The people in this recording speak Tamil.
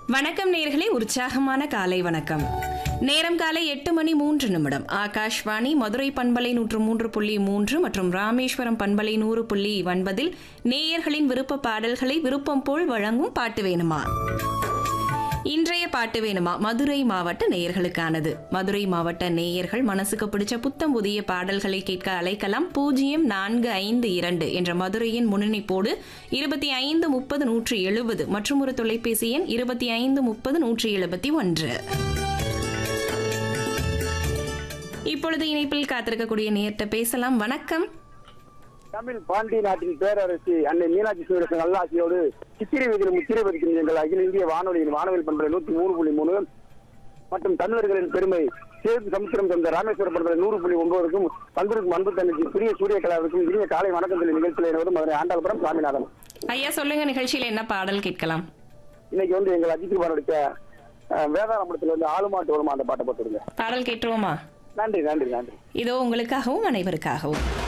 வணக்கம் நேர்களே உற்சாகமான காலை வணக்கம் நேரம் காலை எட்டு மணி மூன்று நிமிடம் ஆகாஷ்வாணி மதுரை பண்பலை நூற்று மூன்று புள்ளி மூன்று மற்றும் ராமேஸ்வரம் பண்பலை நூறு புள்ளி ஒன்பதில் நேயர்களின் விருப்ப பாடல்களை விருப்பம் போல் வழங்கும் பாட்டு வேணுமா இன்றைய பாட்டு வேணுமா மதுரை மாவட்ட நேயர்களுக்கானது மதுரை மாவட்ட நேயர்கள் மனசுக்கு பிடிச்ச புத்தம் புதிய பாடல்களை கேட்க அழைக்கலாம் பூஜ்ஜியம் நான்கு ஐந்து இரண்டு என்ற மதுரையின் முன்னணிப்போடு இருபத்தி ஐந்து முப்பது நூற்றி எழுபது மற்றும் ஒரு தொலைபேசி எண் இருபத்தி ஐந்து முப்பது நூற்றி எழுபத்தி ஒன்று இப்பொழுது இணைப்பில் காத்திருக்கக்கூடிய நேர்கிட்ட பேசலாம் வணக்கம் தமிழ் பாண்டி நாட்டின் பேரரசி அன்னை மீனாட்சி சுந்தரசன் நல்லாசியோடு சித்திரை வீதியில் முத்திரை பதிக்கும் எங்கள் அகில இந்திய வானொலியின் வானவில் பண்பலை நூத்தி மூணு புள்ளி மூணு மற்றும் தமிழர்களின் பெருமை சேது சமுத்திரம் தந்த ராமேஸ்வரம் பண்பலை நூறு புள்ளி ஒன்பதுக்கும் வந்திருக்கும் அன்பு தங்கச்சி பிரிய சூரிய கலாவிற்கும் இனிய காலை வணக்கத்தில் நிகழ்ச்சியில் இணைவது மதுரை ஆண்டாள்புரம் சாமிநாதன் ஐயா சொல்லுங்க நிகழ்ச்சியில் என்ன பாடல் கேட்கலாம் இன்னைக்கு வந்து எங்கள் அஜித் குமார் நடித்த அஹ், வேதாரம்பலத்துல வந்து ஆளுமாட்டு வருமா அந்த பாட்டை போட்டுருங்க பாடல் கேட்டுருவோமா நன்றி நன்றி நன்றி இதோ உங்களுக்காகவும் அனைவருக்காகவும்